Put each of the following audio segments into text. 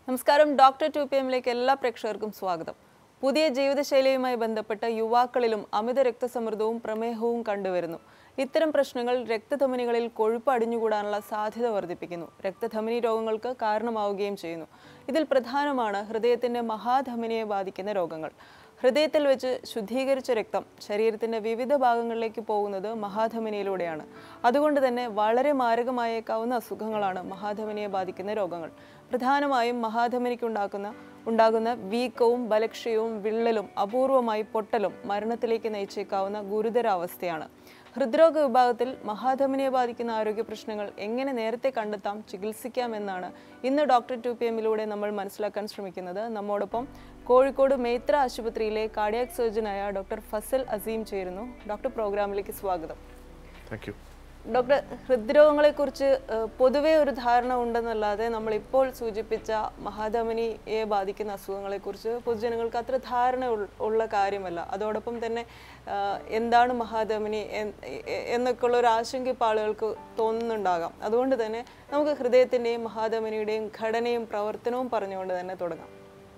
നമസ്കാരം doctor to P എമ്മിലേക്ക് എല്ലാ പ്രേക്ഷകർക്കും സ്വാഗതം പുതിയ ജീവിതശൈലിയുമായി ബന്ധപ്പെട്ട യുവാക്കളിലും അമിത രക്തസമ്മർദ്ദവും പ്രമേഹവും കണ്ടുവരുന്നു ഇത്തരം പ്രശ്നങ്ങൾ രക്തധമനികളിൽ കൊഴുപ്പ് അടിഞ്ഞുകൂടാനുള്ള സാധ്യത വർദ്ധിപ്പിക്കുന്നു രക്തധമനി രോഗങ്ങൾക്ക് കാരണമാവുകയും ചെയ്യുന്നു ഇതിൽ പ്രധാനമാണ് ഹൃദയത്തിന്റെ മഹാധമനിയെ ബാധിക്കുന്ന രോഗങ്ങൾ ഹൃദയത്തിൽ വെച്ച് ശുദ്ധീകരിച്ച രക്തം ശരീരത്തിന്റെ വിവിധ ഭാഗങ്ങളിലേക്ക് പോകുന്നത് മഹാധമനിയിലൂടെയാണ് അതുകൊണ്ട് തന്നെ വളരെ മാരകമായേക്കാവുന്ന അസുഖങ്ങളാണ് മഹാധമനിയെ ബാധിക്കുന്ന രോഗങ്ങൾ പ്രധാനമായും മഹാധമനിക്കുണ്ടാക്കുന്ന ഉണ്ടാകുന്ന വീക്കവും ബലക്ഷയവും വിള്ളലും അപൂർവമായി പൊട്ടലും മരണത്തിലേക്ക് നയിച്ചേക്കാവുന്ന ഗുരുതരാവസ്ഥയാണ് ഹൃദ്രോഗ വിഭാഗത്തിൽ മഹാധമനിയെ ബാധിക്കുന്ന ആരോഗ്യ പ്രശ്നങ്ങൾ എങ്ങനെ നേരത്തെ കണ്ടെത്താം ചികിത്സിക്കാം എന്നാണ് ഇന്ന് ഡോക്ടർ ടു പി എമ്മിലൂടെ നമ്മൾ മനസ്സിലാക്കാൻ ശ്രമിക്കുന്നത് നമ്മോടൊപ്പം കോഴിക്കോട് മേത്ര ആശുപത്രിയിലെ കാർഡിയാക് സർജനായ ഡോക്ടർ ഫസൽ അസീം ചേരുന്നു ഡോക്ടർ പ്രോഗ്രാമിലേക്ക് സ്വാഗതം താങ്ക് യു ഡോക്ടർ ഹൃദ്രോഗങ്ങളെക്കുറിച്ച് ഏഹ്, പൊതുവേ ഒരു ധാരണ ഉണ്ടെന്നല്ലാതെ നമ്മൾ ഇപ്പോൾ സൂചിപ്പിച്ച മഹാധമനിയെ ബാധിക്കുന്ന അസുഖങ്ങളെക്കുറിച്ച് പൊതുജനങ്ങൾക്ക് അത്ര ധാരണ ഉൾ- ഉള്ള കാര്യമല്ല അതോടൊപ്പം തന്നെ ഏഹ്, എന്താണ് മഹാധമനി എൻ- എ- എന്നൊക്കെയുള്ള ഒരു ആശങ്ക ഇപ്പോൾ ആളുകൾക്ക് തോന്നുന്നുണ്ടാകാം അതുകൊണ്ട് തന്നെ നമുക്ക് ഹൃദയത്തിൻ്റെയും മഹാധമനിയുടെയും ഘടനയും പ്രവർത്തനവും പറഞ്ഞുകൊണ്ട് തന്നെ തുടങ്ങാം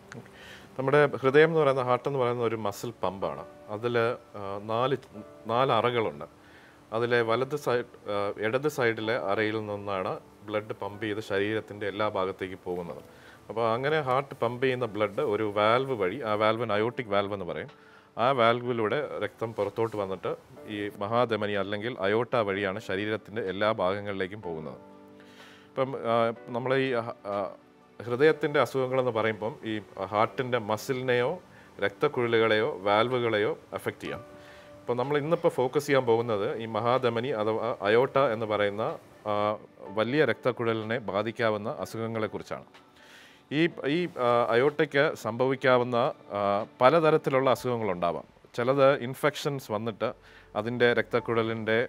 നമ്മുടെ ഹൃദയം എന്ന് പറയുന്ന ഹാർട്ട് എന്ന് പറയുന്ന ഒരു മസിൽ പമ്പാണ് അതിൽ നാല് നാല് അറകളുണ്ട് അതിലെ വലത് സൈഡ് ഇടത് സൈഡിലെ അറയിൽ നിന്നാണ് ബ്ലഡ് പമ്പ് ചെയ്ത് ശരീരത്തിൻ്റെ എല്ലാ ഭാഗത്തേക്ക് പോകുന്നത് അപ്പോൾ അങ്ങനെ ഹാർട്ട് പമ്പ് ചെയ്യുന്ന ബ്ലഡ് ഒരു വാൽവ് വഴി ആ വാൽവിന് അയോട്ടിക് വാൽവ് എന്ന് പറയും ആ വാൽവിലൂടെ രക്തം പുറത്തോട്ട് വന്നിട്ട് ഈ മഹാധമനി അല്ലെങ്കിൽ അയോട്ട വഴിയാണ് ശരീരത്തിൻ്റെ എല്ലാ ഭാഗങ്ങളിലേക്കും പോകുന്നത് ഇപ്പം നമ്മൾ ഈ ഹൃദയത്തിൻ്റെ അസുഖങ്ങളെന്ന് പറയുമ്പം ഈ ഹാർട്ടിൻ്റെ മസിലിനെയോ രക്തക്കുഴലുകളെയോ വാൽവുകളെയോ അഫക്റ്റ് ചെയ്യാം ഇപ്പോൾ നമ്മൾ ഇന്നിപ്പോൾ ഫോക്കസ് ചെയ്യാൻ പോകുന്നത് ഈ മഹാധമനി അഥവാ അയോട്ട എന്ന് പറയുന്ന ആ, വലിയ രക്തക്കുഴലിനെ ബാധിക്കാവുന്ന അസുഖങ്ങളെക്കുറിച്ചാണ് ഈ ഈ ആ, അയോട്ടയ്ക്ക് സംഭവിക്കാവുന്ന ആ, പലതരത്തിലുള്ള അസുഖങ്ങളുണ്ടാവാം ചിലത് ഇൻഫെക്ഷൻസ് വന്നിട്ട് അതിൻ്റെ രക്തക്കുഴലിൻ്റെ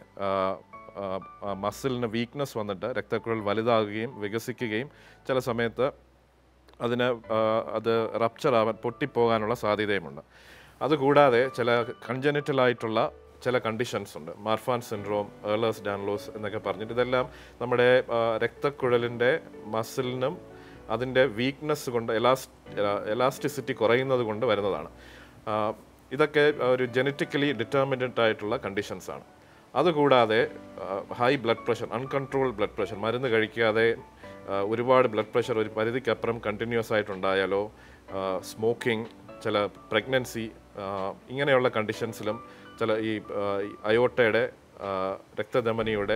മസിലിന് വീക്ക്നെസ് വന്നിട്ട് രക്തക്കുഴൽ വലുതാകുകയും വികസിക്കുകയും ചില സമയത്ത് അതിന് ആ, അത് റപ്ചർ ആവാൻ പൊട്ടിപ്പോകാനുള്ള സാധ്യതയുമുണ്ട് അതുകൂടാതെ ചില കൺജനിറ്റലായിട്ടുള്ള ചില കണ്ടീഷൻസ് ഉണ്ട് മാർഫാൻ സിൻഡ്രോം ഏർലേഴ്സ് ഡാൻലോസ് എന്നൊക്കെ പറഞ്ഞിട്ട് ഇതെല്ലാം നമ്മുടെ ആ, രക്തക്കുഴലിൻ്റെ മസിലിനും അതിൻ്റെ വീക്ക്നെസ് കൊണ്ട് എലാസ് എലാസ്റ്റിസിറ്റി കുറയുന്നത് കൊണ്ട് വരുന്നതാണ് ആ, ഇതൊക്കെ ഒരു ജനറ്റിക്കലി ഡിറ്റർമിനഡ് ആയിട്ടുള്ള കണ്ടീഷൻസ് ആണ് അതുകൂടാതെ high blood pressure uncontrol blood pressure മരുന്ന് കഴിക്കാതെ ആ, ഒരുപാട് ബ്ലഡ് പ്രഷർ ഒരു പരിധിക്കപ്പുറം കണ്ടിന്യൂസ് ആയിട്ടുണ്ടായാലോ സ്മോക്കിംഗ് ചില പ്രഗ്നൻസി ഇങ്ങനെയുള്ള കണ്ടീഷൻസിലും ചില ഈ ആ, ഈ അയോട്ടയുടെ ആ, രക്തധമനിയുടെ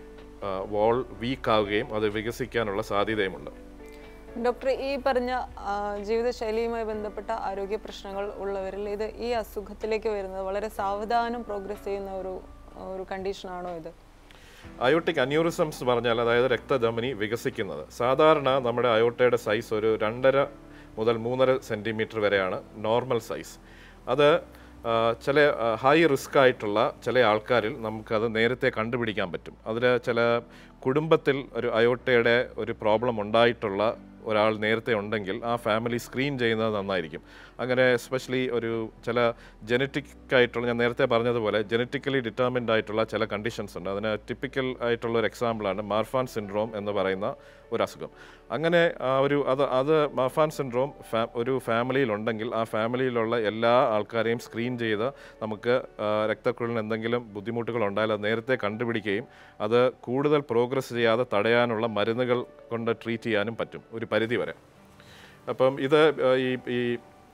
വോൾ വീക്കാവുകയും അത് വികസിക്കാനുള്ള സാധ്യതയുമുണ്ട് ഡോക്ടർ ഈ പറഞ്ഞ ആ, ജീവിതശൈലിയുമായി ബന്ധപ്പെട്ട ആരോഗ്യ പ്രശ്നങ്ങൾ ഉള്ളവരിൽ ഇത് ഈ അസുഖത്തിലേക്ക് വരുന്നത് വളരെ സാവധാനം പ്രോഗ്രസ് ചെയ്യുന്ന ഒരു ഒരു കണ്ടീഷനാണോ ഇത് അയോട്ടിക് അന്യൂറിസംസ് പറഞ്ഞാൽ അതായത് രക്തധമനി വികസിക്കുന്നത് സാധാരണ നമ്മുടെ അയോട്ടയുടെ സൈസ് ഒരു രണ്ടര മുതൽ മൂന്നര സെൻറ്റിമീറ്റർ വരെയാണ് നോർമൽ സൈസ് അത് ആ, ചില ഹൈ റിസ്ക് ആയിട്ടുള്ള ചില ആൾക്കാരിൽ നമുക്കത് നേരത്തെ കണ്ടുപിടിക്കാൻ പറ്റും അതിൽ ചില കുടുംബത്തിൽ ഒരു അയോട്ടയുടെ ഒരു പ്രോബ്ലം ഉണ്ടായിട്ടുള്ള ഒരാൾ നേരത്തെ ഉണ്ടെങ്കിൽ ആ ഫാമിലി സ്ക്രീൻ ചെയ്യുന്നത് നന്നായിരിക്കും അങ്ങനെ എസ്പെഷ്യലി ഒരു ചില ജനറ്റിക് ആയിട്ടുള്ള ഞാൻ നേരത്തെ പറഞ്ഞതുപോലെ ജനറ്റിക്കലി ഡിറ്റർമിൻഡ് ആയിട്ടുള്ള ചില കണ്ടീഷൻസ് ഉണ്ട് അതിന് ടിപ്പിക്കൽ ആയിട്ടുള്ള ഒരു എക്സാമ്പിളാണ് മാർഫാൻ സിൻഡ്രോം എന്ന് പറയുന്ന ഒരു അസുഖം അങ്ങനെ ആ ഒരു അത് അത് മാർഫാൻ സിൻഡ്രോം ഫാ ഒരു ഫാമിലിയിൽ ഉണ്ടെങ്കിൽ ആ ഫാമിലിയിലുള്ള എല്ലാ ആൾക്കാരെയും സ്ക്രീൻ ചെയ്ത് നമുക്ക് ആ, രക്തക്കുഴലിന് എന്തെങ്കിലും ബുദ്ധിമുട്ടുകൾ ഉണ്ടായാൽ അത് നേരത്തെ കണ്ടുപിടിക്കുകയും അത് കൂടുതൽ പ്രോഗ്രസ് ചെയ്യാതെ തടയാനുള്ള മരുന്നുകൾ കൊണ്ട് ട്രീറ്റ് ചെയ്യാനും പറ്റും ഒരു പരിധി വരെ അപ്പം ഇത് ആ, ഈ ഈ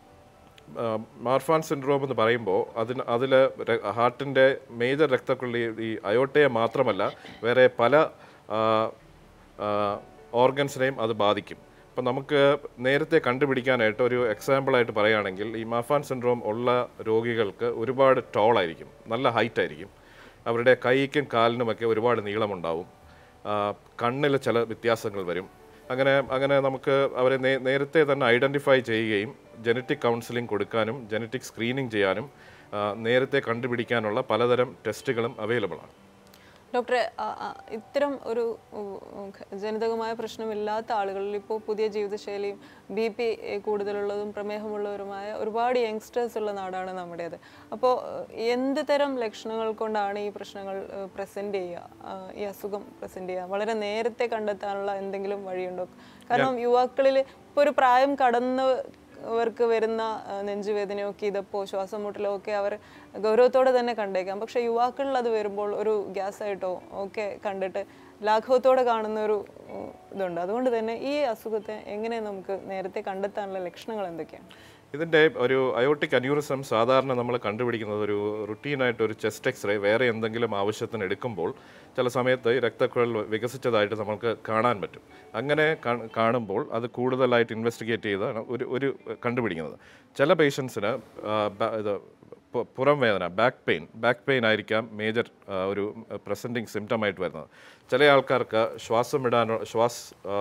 ആ, മാർഫാൻ സിൻഡ്രോം എന്ന് പറയുമ്പോൾ അതിന് അതിൽ ഹാർട്ടിൻ്റെ മേജർ രക്തക്കുള്ളി ഈ അയോട്ടയെ മാത്രമല്ല വേറെ പല ഓർഗൻസിനെയും അത് ബാധിക്കും അപ്പം നമുക്ക് നേരത്തെ കണ്ടുപിടിക്കാനായിട്ട് ഒരു എക്സാമ്പിളായിട്ട് പറയുകയാണെങ്കിൽ ഈ മാഫാൻ സിൻഡ്രോം ഉള്ള രോഗികൾക്ക് ഒരുപാട് ടോളായിരിക്കും നല്ല ഹൈറ്റ് ആയിരിക്കും അവരുടെ കൈക്കും കാലിനുമൊക്കെ ഒരുപാട് നീളമുണ്ടാവും കണ്ണിൽ ചില വ്യത്യാസങ്ങൾ വരും അങ്ങനെ അങ്ങനെ നമുക്ക് അവരെ നേ- നേരത്തെ തന്നെ ഐഡൻറ്റിഫൈ ചെയ്യുകയും ജനറ്റിക് കൗൺസിലിംഗ് കൊടുക്കാനും ജനറ്റിക് സ്ക്രീനിങ് ചെയ്യാനും ആ, നേരത്തെ കണ്ടുപിടിക്കാനുള്ള പലതരം ടെസ്റ്റുകളും അവൈലബിൾ ആണ് ഡോക്ടറെ ആ, ആ, ഇത്തരം ഒരു ഉം, ഉം, ജനിതകമായ പ്രശ്നമില്ലാത്ത ആളുകളിൽ ഇപ്പോൾ പുതിയ ജീവിതശൈലിയും ബി പി കൂടുതലുള്ളതും പ്രമേഹമുള്ളവരുമായ ഒരുപാട് യങ്സ്റ്റേഴ്സ് ഉള്ള നാടാണ് നമ്മുടേത് അപ്പോൾ എന്ത് തരം ലക്ഷണങ്ങൾ കൊണ്ടാണ് ഈ പ്രശ്നങ്ങൾ പ്രസന്റ് ചെയ്യുക ആ, ഈ അസുഖം പ്രസന്റ് ചെയ്യുക വളരെ നേരത്തെ കണ്ടെത്താനുള്ള എന്തെങ്കിലും വഴിയുണ്ടോ കാരണം യുവാക്കളിൽ ഇപ്പോൾ ഒരു പ്രായം കടന്ന് അവർക്ക് വരുന്ന ആ, നെഞ്ചുവേദനയൊക്കെ ഇതപ്പോ ശ്വാസം മുട്ടലോ ഒക്കെ അവർ ഗൗരവത്തോടെ തന്നെ കണ്ടേക്കാം പക്ഷെ യുവാക്കളിൽ അത് വരുമ്പോൾ ഒരു ഗ്യാസ് ആയിട്ടോ ഒക്കെ കണ്ടിട്ട് ലാഘവത്തോടെ കാണുന്ന ഒരു ഉം, ഇതുണ്ട് അതുകൊണ്ട് തന്നെ ഈ അസുഖത്തെ എങ്ങനെ നമുക്ക് നേരത്തെ കണ്ടെത്താനുള്ള ലക്ഷണങ്ങൾ എന്തൊക്കെയാണ് ഇതിൻ്റെ ഒരു അയോട്ടിക് അന്യൂറിസം സാധാരണ നമ്മൾ കണ്ടുപിടിക്കുന്നത് ഒരു റുട്ടീനായിട്ട് ഒരു ചെസ്റ്റ് എക്സ്റേ വേറെ എന്തെങ്കിലും ആവശ്യത്തിന് എടുക്കുമ്പോൾ ചില സമയത്ത് ഈ രക്തക്കുഴൽ വികസിച്ചതായിട്ട് നമുക്ക് കാണാൻ പറ്റും അങ്ങനെ കാ- കാണുമ്പോൾ അത് കൂടുതലായിട്ട് ഇൻവെസ്റ്റിഗേറ്റ് ചെയ്താണ് ഒരു ഒരു കണ്ടുപിടിക്കുന്നത് ചില പേഷ്യൻസിന് ഇത് പു- പുറം വേദന ബാക്ക് പെയിൻ ബാക്ക് പെയിൻ ആയിരിക്കാം മേജർ ഒരു പ്രസൻറ്റിങ് സിംറ്റം ആയിട്ട് വരുന്നത് ചില ആൾക്കാർക്ക് ശ്വാസം വിടാനോ ശ്വാസ് ആ,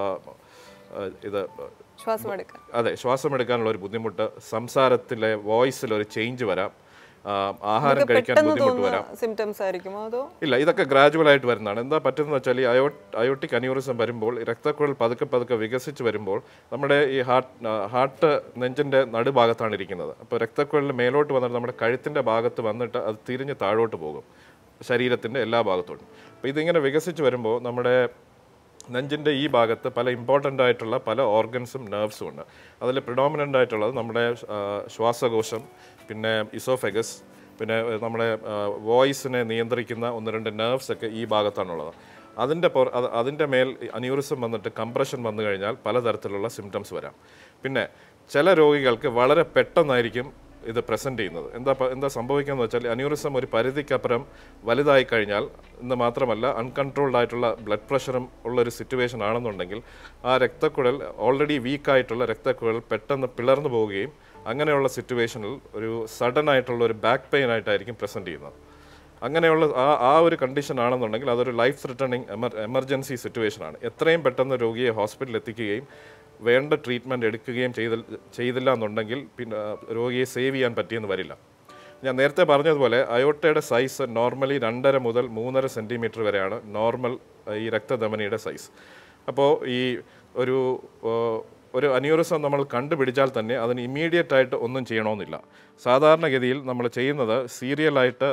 ആ, ഇത് ശ്വാസം എടുക്കാൻ അതെ ശ്വാസം എടുക്കാനുള്ള ഒരു ബുദ്ധിമുട്ട് സംസാരത്തിലെ വോയിസിൽ ഒരു ചേഞ്ച് വരാം ആ, ആഹാരം കഴിക്കാൻ പെട്ടെന്ന് ബുദ്ധിമുട്ട് വരാം തോന്നുന്ന സിംറ്റംസ് ആയിരിക്കുമോ അതോ ഇല്ല ഇതൊക്കെ ഗ്രാജുവൽ ആയിട്ട് വരുന്നതാണ് എന്താ പറ്റുന്നത് വെച്ചാൽ ഈ അയോ അയോട്ടിക് അന്യൂറിസം വരുമ്പോൾ ഈ രക്തക്കുഴൽ പതുക്കെ പതുക്കെ വികസിച്ച് വരുമ്പോൾ നമ്മുടെ ഈ ഹാർട്ട് ഹാർട്ട് നെഞ്ചിൻ്റെ നടുഭാഗത്താണ് ഇരിക്കുന്നത് അപ്പോൾ രക്തക്കുഴൽ മേലോട്ട് വന്നിട്ട് നമ്മുടെ കഴുത്തിൻ്റെ ഭാഗത്ത് വന്നിട്ട് അത് തിരിഞ്ഞ് താഴോട്ട് പോകും ശരീരത്തിൻ്റെ എല്ലാ ഭാഗത്തോട്ടും അപ്പോൾ ഇതിങ്ങനെ വികസിച്ച് വരുമ്പോൾ നമ്മുടെ നെഞ്ചിൻ്റെ ഈ ഭാഗത്ത് പല ഇമ്പോർട്ടൻ്റ് ആയിട്ടുള്ള പല ഓർഗൻസും നെർവ്സും ഉണ്ട് അതിൽ പ്രിഡോമിനൻ്റ് ആയിട്ടുള്ളത് നമ്മുടെ ആ, ശ്വാസകോശം പിന്നെ ഇസോഫെഗസ് പിന്നെ ഏഹ്, നമ്മുടെ വോയിസിനെ നിയന്ത്രിക്കുന്ന ഒന്ന് രണ്ട് നെർവ്സ് ഒക്കെ ഈ ഭാഗത്താണുള്ളത് അതിൻ്റെ പുറ അത് അതിൻ്റെ മേൽ അന്യൂറിസം വന്നിട്ട് കംപ്രഷൻ വന്നു കഴിഞ്ഞാൽ പലതരത്തിലുള്ള സിംറ്റംസ് വരാം പിന്നെ ചില രോഗികൾക്ക് വളരെ പെട്ടെന്നായിരിക്കും ഇത് പ്രസൻറ്റ് ചെയ്യുന്നത് എന്താ പ- എന്താ സംഭവിക്കുന്നത് വെച്ചാൽ അന്യൂറിസം ഒരു പരിധിക്കപ്പുറം വലുതായി കഴിഞ്ഞാൽ എന്ന് മാത്രമല്ല അൺകൺട്രോൾഡ് ആയിട്ടുള്ള ബ്ലഡ് പ്രഷറും ഉള്ള ഒരു സിറ്റുവേഷൻ ആണെന്നുണ്ടെങ്കിൽ ആ രക്തക്കുഴൽ ഓൾറെഡി വീക്കായിട്ടുള്ള രക്തക്കുഴൽ പെട്ടെന്ന് പിളർന്നു പോവുകയും അങ്ങനെയുള്ള സിറ്റുവേഷനിൽ ഒരു സഡൻ ആയിട്ടുള്ള ഒരു ബാക്ക് പെയിൻ ആയിട്ടായിരിക്കും പ്രസൻറ്റ് ചെയ്യുന്നത് അങ്ങനെയുള്ള ആ ആ ഒരു കണ്ടീഷൻ ആണെന്നുണ്ടെങ്കിൽ അതൊരു ലൈഫ് ത്രിട്ടണിങ് എമർ എമർജൻസി സിറ്റുവേഷൻ ആണ് എത്രയും പെട്ടെന്ന് രോഗിയെ ഹോസ്പിറ്റലിൽ എത്തിക്കുകയും വേണ്ട ട്രീറ്റ്മെൻറ്റ് എടുക്കുകയും ചെയ്ത ചെയ്തില്ല എന്നുണ്ടെങ്കിൽ പിന്നെ ആ, രോഗിയെ സേവ് ചെയ്യാൻ പറ്റിയെന്ന് വരില്ല ഞാൻ നേരത്തെ പറഞ്ഞതുപോലെ അയോട്ടയുടെ സൈസ് നോർമലി രണ്ടര മുതൽ മൂന്നര സെൻറ്റിമീറ്റർ വരെയാണ് നോർമൽ ഈ രക്തധമനിയുടെ സൈസ് അപ്പോൾ ഈ ഒരു ആ, ഒരു അന്യൂറിസം നമ്മൾ കണ്ടുപിടിച്ചാൽ തന്നെ അതിന് ഇമ്മീഡിയറ്റ് ആയിട്ട് ഒന്നും ചെയ്യണമെന്നില്ല സാധാരണഗതിയിൽ നമ്മൾ ചെയ്യുന്നത് സീരിയലായിട്ട്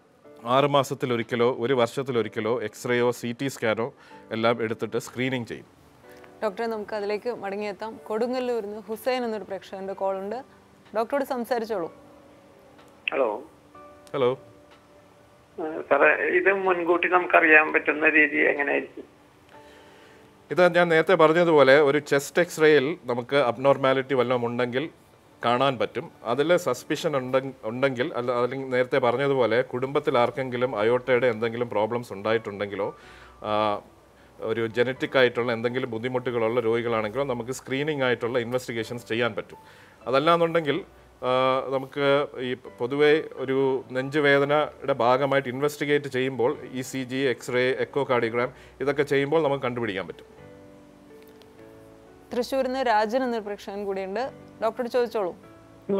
ആറ് മാസത്തിലൊരിക്കലോ ഒരു വർഷത്തിലൊരിക്കലോ എക്സ്റേയോ സി ടി സ്കാനോ എല്ലാം എടുത്തിട്ട് സ്ക്രീനിങ് ചെയ്യും ഡോക്ടറെ നമുക്ക് അതിലേക്ക് മടങ്ങിയെത്താം കൊടുങ്ങല്ലൂരിൽ നിന്ന് ഹുസൈൻ എന്നൊരു പ്രേക്ഷകന്റെ കോൾ ഉണ്ട് ഡോക്ടറോട് സംസാരിച്ചോളൂ ഹലോ ഹലോ ആ, സാറേ ഇത് മുൻകൂട്ടി നമുക്കറിയാൻ പറ്റുന്ന രീതി എങ്ങനെയായിരിക്കും ഇത് ഞാൻ നേരത്തെ പറഞ്ഞതുപോലെ ഒരു ചെസ്റ്റ് എക്സ്റേയിൽ നമുക്ക് അബ്നോർമാലിറ്റി വല്ലതും ഉണ്ടെങ്കിൽ കാണാൻ പറ്റും അതിൽ സസ്പിഷൻ ഉണ്ടെങ്കിൽ അല്ല അല്ലെങ്കിൽ നേരത്തെ പറഞ്ഞതുപോലെ കുടുംബത്തിൽ ആർക്കെങ്കിലും അയോട്ടയുടെ എന്തെങ്കിലും പ്രോബ്ലംസ് ഉണ്ടായിട്ടുണ്ടെങ്കിലോ ആ, ഒരു ജനറ്റിക് ആയിട്ടുള്ള എന്തെങ്കിലും ബുദ്ധിമുട്ടുകളുള്ള രോഗികളാണെങ്കിലോ നമുക്ക് സ്ക്രീനിങ് ആയിട്ടുള്ള ഇൻവെസ്റ്റിഗേഷൻസ് ചെയ്യാൻ പറ്റും അതല്ലാന്നുണ്ടെങ്കിൽ ആ, നമുക്ക് ഈ പൊതുവേ ഒരു നെഞ്ചുവേദനയുടെ ഭാഗമായിട്ട് ഇൻവെസ്റ്റിഗേറ്റ് ചെയ്യുമ്പോൾ E C G X ray echocardiogram ഇതൊക്കെ ചെയ്യുമ്പോൾ നമുക്ക് കണ്ടുപിടിക്കാൻ പറ്റും തൃശ്ശൂരിൽ നിന്ന് രാജൻ എന്നൊരു പ്രേക്ഷകൻ കൂടിയുണ്ട് ഡോക്ടറോട് ചോദിച്ചോളൂ ഹലോ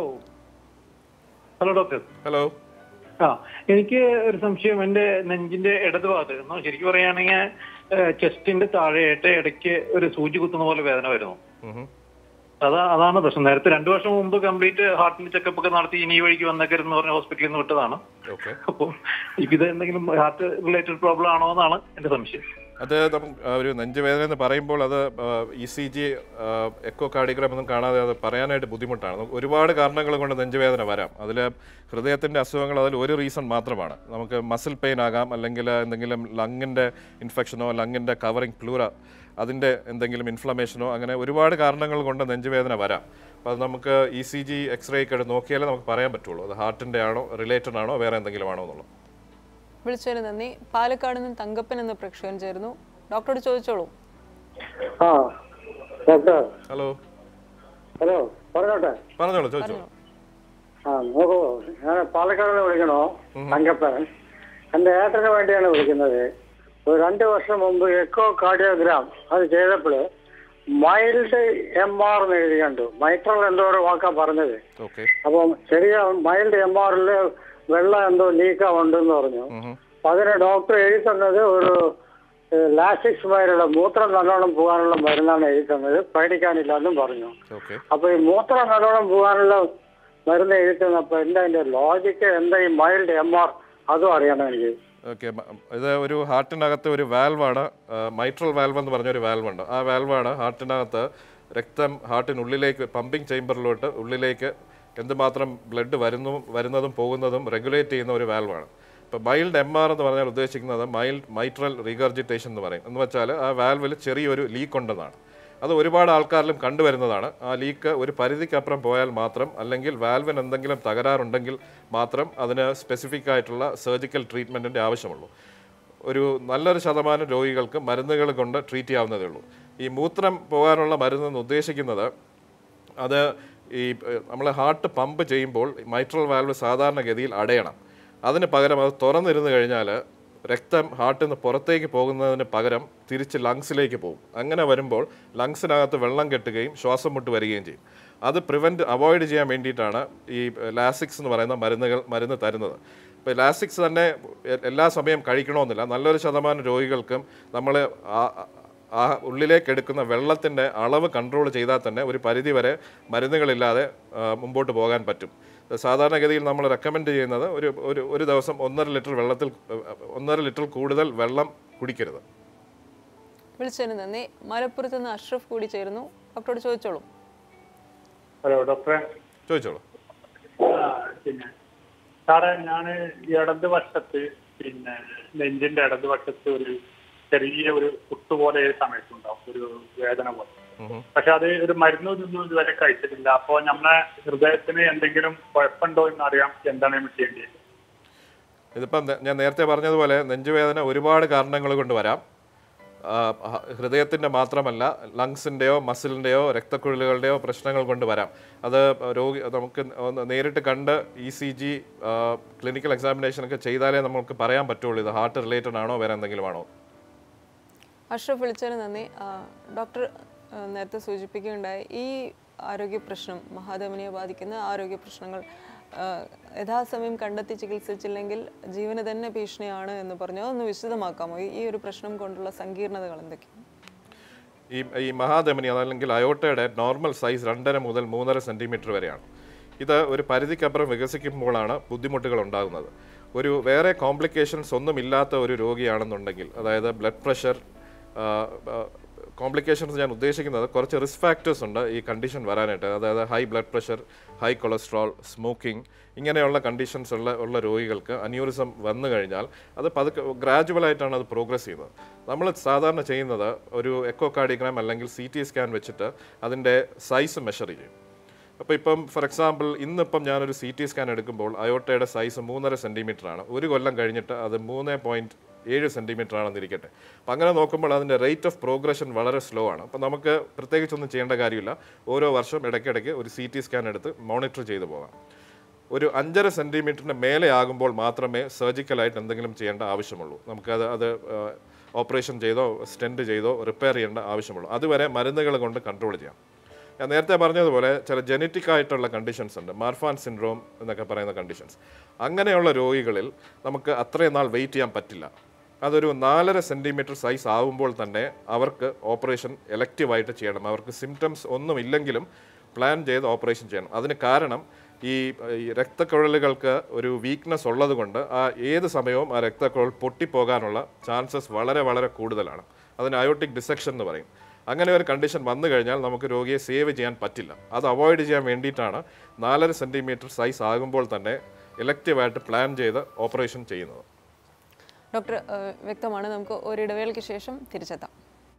ഹലോ ഡോക്ടർ ഹലോ ആ എനിക്ക് ഒരു സംശയം എന്റെ നെഞ്ചിന്റെ ഇടതുഭാഗത്ത് എന്നാ ശരിക്കും പറയുകയാണെങ്കിൽ ചെസ്റ്റിന്റെ താഴെയായിട്ട് ഇടയ്ക്ക് ഒരു സൂചി കുത്തുന്ന പോലെ വേദന വരുന്നു അതാ അതാണ് പ്രശ്നം നേരത്തെ രണ്ടു വർഷം മുമ്പ് കംപ്ലീറ്റ് ഹാർട്ടിന്റെ ചെക്കപ്പ് ഒക്കെ നടത്തി ഇനി ഈ വഴിക്ക് വന്നേക്കരുന്ന് പറഞ്ഞ ഹോസ്പിറ്റലിൽ നിന്ന് വിട്ടതാണ് ഓക്കെ അപ്പോൾ ഇത് എന്തെങ്കിലും ഹാർട്ട് റിലേറ്റഡ് പ്രോബ്ലം ആണോ എന്നാണ് എന്റെ സംശയം അത് നമുക്ക് ആ ഒരു നെഞ്ചുവേദന എന്ന് പറയുമ്പോൾ അത് E C G echocardiogram ഒന്നും കാണാതെ അത് പറയാനായിട്ട് ബുദ്ധിമുട്ടാണ് നമുക്ക് ഒരുപാട് കാരണങ്ങൾ കൊണ്ട് നെഞ്ചുവേദന വരാം അതിൽ ഹൃദയത്തിൻ്റെ അസുഖങ്ങൾ അതിൽ ഒരു റീസൺ മാത്രമാണ് നമുക്ക് മസിൽ പെയിൻ ആകാം അല്ലെങ്കിൽ എന്തെങ്കിലും ലങ്ങിൻ്റെ ഇൻഫെക്ഷനോ ലങ്ങിൻ്റെ കവറിങ് പ്ലൂറ അതിൻ്റെ എന്തെങ്കിലും ഇൻഫ്ലമേഷനോ അങ്ങനെ ഒരുപാട് കാരണങ്ങൾ കൊണ്ട് നെഞ്ചുവേദന വരാം അപ്പോൾ അത് നമുക്ക് ഇ സി ജി എക്സ്റേ ഒക്കെ എടുത്ത് നോക്കിയാലേ നമുക്ക് പറയാൻ പറ്റുള്ളൂ അത് ഹാർട്ടിൻ്റെ ആണോ റിലേറ്റഡ് ആണോ വേറെ എന്തെങ്കിലും ആണോ എന്നുള്ളത് വിളിച്ചതിന് നന്ദി പാലക്കാട് നിന്ന് തങ്കപ്പൻ എന്ന പ്രേക്ഷകൻ ചേരുന്നു ഡോക്ടറോട് ചോദിച്ചോളൂ ആ ഡോക്ടർ ഹലോ ഹലോ പറഞ്ഞോട്ടെ പറഞ്ഞോളൂ ചോദിച്ചോളൂ ആ നോക്കൂ ഞാൻ പാലക്കാട് നിന്ന് വിളിക്കണോ തങ്കപ്പൻ എൻ്റെ ഏട്ടന് വേണ്ടിയാണ് വിളിക്കുന്നത് ഒരു രണ്ട് വർഷം മുമ്പ് എക്കോ കാർഡിയോഗ്രാം അത് ചെയ്തപ്പോൾ മൈൽഡ് എം ആർ എന്ന് എഴുതി കണ്ടു മൈട്രൽ എന്തോ ഒരു വാക്കാ പറഞ്ഞത് ഓക്കെ അപ്പം ചെറിയ മൈൽഡ് എം ആറിൽ വെള്ളം എന്തോ ലീക്കാ ഉണ്ടെന്ന് പറഞ്ഞു അപ്പൊ അതിന് ഡോക്ടർ എഴുതി തന്നത് ഒരു ലാസിക്സ് മരുന്നുള്ള മൂത്രം നല്ലോണം പോകാനുള്ള മരുന്നാണ് എഴുതി തന്നത് പേടിക്കാനില്ല എന്നും പറഞ്ഞു ഓക്കെ അപ്പൊ ഈ മൂത്രം നല്ലോണം പോകാനുള്ള മരുന്ന് എഴുതി തന്നപ്പോ എന്താ അതിന്റെ ലോജിക്ക് എന്താ ഈ മൈൽഡ് എം ആർ അതും അറിയണം എനിക്ക് ഓക്കെ ഇത് ഒരു ഹാർട്ടിനകത്ത് ഒരു വാൽവാണ് മൈട്രൽ വാൽവ് എന്ന് പറഞ്ഞൊരു വാൽവ് ഉണ്ട് ആ വാൽവാണ് ഹാർട്ടിനകത്ത് രക്തം ഹാർട്ടിനുള്ളിലേക്ക് പമ്പിംഗ് ചേംബറിലോട്ട് ഉള്ളിലേക്ക് എന്തുമാത്രം ബ്ലഡ് വരുന്നു വരുന്നതും പോകുന്നതും റെഗുലേറ്റ് ചെയ്യുന്ന ഒരു വാൽവാണ് ഇപ്പോൾ മൈൽഡ് എം ആർ എന്ന് പറഞ്ഞാൽ ഉദ്ദേശിക്കുന്നത് മൈൽഡ് മൈട്രൽ റീഗർജിറ്റേഷൻ എന്ന് പറയും എന്ന് വെച്ചാൽ ആ വാൽവിൽ ചെറിയൊരു ലീക്ക് ഉണ്ടെന്നാണ് അത് ഒരുപാട് ആൾക്കാരിലും കണ്ടുവരുന്നതാണ് ആ ലീക്ക് ഒരു പരിധിക്കപ്പുറം പോയാൽ മാത്രം അല്ലെങ്കിൽ വാൽവിന് എന്തെങ്കിലും തകരാറുണ്ടെങ്കിൽ മാത്രം അതിന് സ്പെസിഫിക് ആയിട്ടുള്ള സർജിക്കൽ ട്രീറ്റ്മെൻറ്റിൻ്റെ ആവശ്യമുള്ളൂ ഒരു നല്ലൊരു ശതമാനം രോഗികൾക്ക് മരുന്നുകൾ കൊണ്ട് ട്രീറ്റ് ചെയ്യാവുന്നതേ ഉള്ളൂ ഈ മൂത്രം പോകാനുള്ള മരുന്നെന്ന് ഉദ്ദേശിക്കുന്നത് അത് ഈ നമ്മൾ ഹാർട്ട് പമ്പ് ചെയ്യുമ്പോൾ മൈട്രൽ വാൽവ് സാധാരണഗതിയിൽ അടയണം അതിന് പകരം അത് തുറന്നിരുന്ന് കഴിഞ്ഞാൽ രക്തം ഹാർട്ടിൽ നിന്ന് പുറത്തേക്ക് പോകുന്നതിന് പകരം തിരിച്ച് ലങ്സിലേക്ക് പോകും അങ്ങനെ വരുമ്പോൾ ലങ്സിനകത്ത് വെള്ളം കെട്ടുകയും ശ്വാസം മുട്ട് വരികയും ചെയ്യും അത് പ്രിവെൻറ്റ് അവോയ്ഡ് ചെയ്യാൻ വേണ്ടിയിട്ടാണ് ഈ ലാസിക്സ് എന്ന് പറയുന്ന മരുന്നുകൾ മരുന്ന് തരുന്നത് ഇപ്പോൾ ലാസിക്സ് തന്നെ എ- എല്ലാ സമയം കഴിക്കണമെന്നില്ല നല്ലൊരു ശതമാനം രോഗികൾക്കും നമ്മൾ ആ ഉള്ളിലേക്ക് എടുക്കുന്ന വെള്ളത്തിൻ്റെ അളവ് കൺട്രോൾ ചെയ്താൽ തന്നെ ഒരു പരിധി വരെ മരുന്നുകളില്ലാതെ ആ, മുമ്പോട്ട് പോകാൻ പറ്റും സാധാരണഗതിയിൽ നമ്മൾ റെക്കമെൻഡ് ചെയ്യുന്നത് ഒരു ഒരു ഒരു ദിവസം ഒന്നര ലിറ്റർ വെള്ളത്തിൽ ആ, ഒന്നര ലിറ്റർ കൂടുതൽ വെള്ളം കുടിക്കരുത് വിളിച്ചതിന് നന്ദി മലപ്പുറത്ത് നിന്ന് അഷ്റഫ് കൂടി ചേരുന്നു ഡോക്ടറോട് ചോദിച്ചോളൂ ഹലോ ഡോക്ടറെ ചോദിച്ചോളൂ ആ, പിന്നെ സാറേ ഞാൻ ഇടത് വശത്ത് പിന്നെ നെഞ്ചിന്റെ ഇടത് വശത്ത് ഒരു ചെറിയ ഒരു കുത്തുപോലെ ഏത് സമയത്തുണ്ടാവും ഒരു വേദന പോലെ ഉം. പക്ഷെ അത് ഒരു മരുന്ന് ഇതൊന്നും ഇതുവരെ കഴിച്ചിട്ടില്ല അപ്പോ നമ്മളെ ഹൃദയത്തിന് എന്തെങ്കിലും കുഴപ്പമുണ്ടോ എന്ന് അറിയാം എന്താണ് നമ്മൾ ചെയ്യേണ്ടത് ഇതിപ്പം നെ- ഞാൻ നേരത്തെ പറഞ്ഞതുപോലെ നെഞ്ചുവേദന ഒരുപാട് കാരണങ്ങൾ കൊണ്ട് വരാം ആ, ഹ- ഹൃദയത്തിൻ്റെ മാത്രമല്ല ലങ്സിൻ്റെയോ മസിലിൻ്റെയോ രക്തക്കുഴലുകളുടെയോ പ്രശ്നങ്ങൾ കൊണ്ട് വരാം അത് രോഗി നമുക്ക് ഒന്ന് നേരിട്ട് കണ്ട് E C G clinical examination ഒക്കെ ചെയ്താലേ നമുക്ക് പറയാൻ പറ്റുള്ളൂ ഇത് ഹാർട്ട് റിലേറ്റഡ് ആണോ വേറെ എന്തെങ്കിലും ആണോ അഷ്റഫ് വിളിച്ചതിന് നന്ദി ആ, ഡോക്ടർ ആ, നേരത്തെ സൂചിപ്പിക്കുകയുണ്ടായി ഈ ആരോഗ്യ പ്രശ്നം മഹാധമനിയെ ബാധിക്കുന്ന ആരോഗ്യ പ്രശ്നങ്ങൾ ആ, യഥാസമയം കണ്ടെത്തി ചികിത്സിച്ചില്ലെങ്കിൽ ജീവന് തന്നെ ഭീഷണിയാണ് എന്ന് പറഞ്ഞു അതൊന്ന് വിശദമാക്കാമോ ഈ- ഈ ഒരു പ്രശ്നം കൊണ്ടുള്ള സങ്കീർണതകൾ എന്തൊക്കെയാണ് ഈ ഈ മഹാധമനി അതല്ലെങ്കിൽ അയോട്ടയുടെ നോർമൽ സൈസ് രണ്ടര മുതൽ മൂന്നര സെൻറ്റിമീറ്റർ വരെയാണ് ഇത് ഒരു പരിധിക്കപ്പുറം വികസിക്കുമ്പോഴാണ് ബുദ്ധിമുട്ടുകൾ ഉണ്ടാകുന്നത് ഒരു വേറെ കോംപ്ലിക്കേഷൻസ് ഒന്നും ഇല്ലാത്ത ഒരു രോഗിയാണെന്നുണ്ടെങ്കിൽ അതായത് ബ്ലഡ് പ്രഷർ കോംപ്ലിക്കേഷൻസ് ഞാൻ ഉദ്ദേശിക്കുന്നത് കുറച്ച് റിസ്ക് ഫാക്ടേഴ്സ് ഉണ്ട് ഈ കണ്ടീഷൻ വരാനായിട്ട് അതായത് high blood pressure high cholesterol smoking ഇങ്ങനെയുള്ള കണ്ടീഷൻസ് ഉള്ള ഉള്ള രോഗികൾക്ക് അന്യൂറിസം വന്നു കഴിഞ്ഞാൽ അത് പതുക്കെ ഗ്രാജുവലായിട്ടാണ് അത് പ്രോഗ്രസ് ചെയ്യുന്നത് നമ്മൾ സാധാരണ ചെയ്യുന്നത് ഒരു എക്കോ കാർഡിയോഗ്രാം അല്ലെങ്കിൽ സി ടി സ്കാൻ വെച്ചിട്ട് അതിൻ്റെ സൈസ് മെഷർ ചെയ്യും അപ്പോൾ ഇപ്പം ഫോർ എക്സാമ്പിൾ ഇന്നിപ്പം ഞാനൊരു സി ടി സ്കാൻ എടുക്കുമ്പോൾ അയോട്ടയുടെ സൈസ് മൂന്നര സെൻറ്റിമീറ്റർ ആണ് ഒരു കൊല്ലം കഴിഞ്ഞിട്ട് അത് മൂന്ന് പോയിൻറ്റ് ഏഴ് സെൻറ്റിമീറ്റർ ആണെന്ന് ഇരിക്കട്ടെ അപ്പം അങ്ങനെ നോക്കുമ്പോൾ അതിൻ്റെ റേറ്റ് ഓഫ് പ്രോഗ്രഷൻ വളരെ സ്ലോ ആണ് അപ്പം നമുക്ക് പ്രത്യേകിച്ചൊന്നും ചെയ്യേണ്ട കാര്യമില്ല ഓരോ വർഷം ഇടയ്ക്കിടയ്ക്ക് ഒരു സി ടി സ്കാൻ എടുത്ത് മോണിറ്റർ ചെയ്തു പോകാം ഒരു അഞ്ചര സെൻറ്റിമീറ്ററിന് മേലെ ആകുമ്പോൾ മാത്രമേ സർജിക്കലായിട്ട് എന്തെങ്കിലും ചെയ്യേണ്ട ആവശ്യമുള്ളൂ നമുക്കത് അത് ഓപ്പറേഷൻ ചെയ്തോ സ്റ്റെൻഡ് ചെയ്തോ റിപ്പയർ ചെയ്യേണ്ട ആവശ്യമുള്ളൂ അതുവരെ മരുന്നുകൾ കൊണ്ട് കൺട്രോൾ ചെയ്യാം ഞാൻ നേരത്തെ പറഞ്ഞതുപോലെ ചില ജനറ്റിക് ആയിട്ടുള്ള കണ്ടീഷൻസ് ഉണ്ട് മാർഫാൻ സിൻഡ്രോം എന്നൊക്കെ പറയുന്ന കണ്ടീഷൻസ് അങ്ങനെയുള്ള രോഗികളിൽ നമുക്ക് അത്രയും നാൾ വെയിറ്റ് ചെയ്യാൻ പറ്റില്ല അതൊരു നാലര സെൻറ്റിമീറ്റർ സൈസ് ആവുമ്പോൾ തന്നെ അവർക്ക് ഓപ്പറേഷൻ എലക്റ്റീവായിട്ട് ചെയ്യണം അവർക്ക് സിംറ്റംസ് ഒന്നും ഇല്ലെങ്കിലും പ്ലാൻ ചെയ്ത് ഓപ്പറേഷൻ ചെയ്യണം അതിന് കാരണം ഈ ഈ രക്തക്കുഴലുകൾക്ക് ഒരു വീക്ക്നെസ് ഉള്ളത് കൊണ്ട് ആ ഏത് സമയവും ആ രക്തക്കുഴൽ പൊട്ടിപ്പോകാനുള്ള ചാൻസസ് വളരെ വളരെ കൂടുതലാണ് അതിന് അയോട്ടിക് ഡിസെക്ഷൻ എന്ന് പറയും അങ്ങനെ ഒരു കണ്ടീഷൻ വന്നു കഴിഞ്ഞാൽ നമുക്ക് രോഗിയെ സേവ് ചെയ്യാൻ പറ്റില്ല അത് അവോയ്ഡ് ചെയ്യാൻ വേണ്ടിയിട്ടാണ് നാലര സെൻറ്റിമീറ്റർ സൈസ് ആകുമ്പോൾ തന്നെ ഇലക്റ്റീവായിട്ട് പ്ലാൻ ചെയ്ത് ഓപ്പറേഷൻ ചെയ്യുന്നത് ഡോക്ടർ ആ, വ്യക്തമാണ് നമുക്ക് ഒരിടവേളയ്ക്ക് ശേഷം തിരിച്ചെത്താം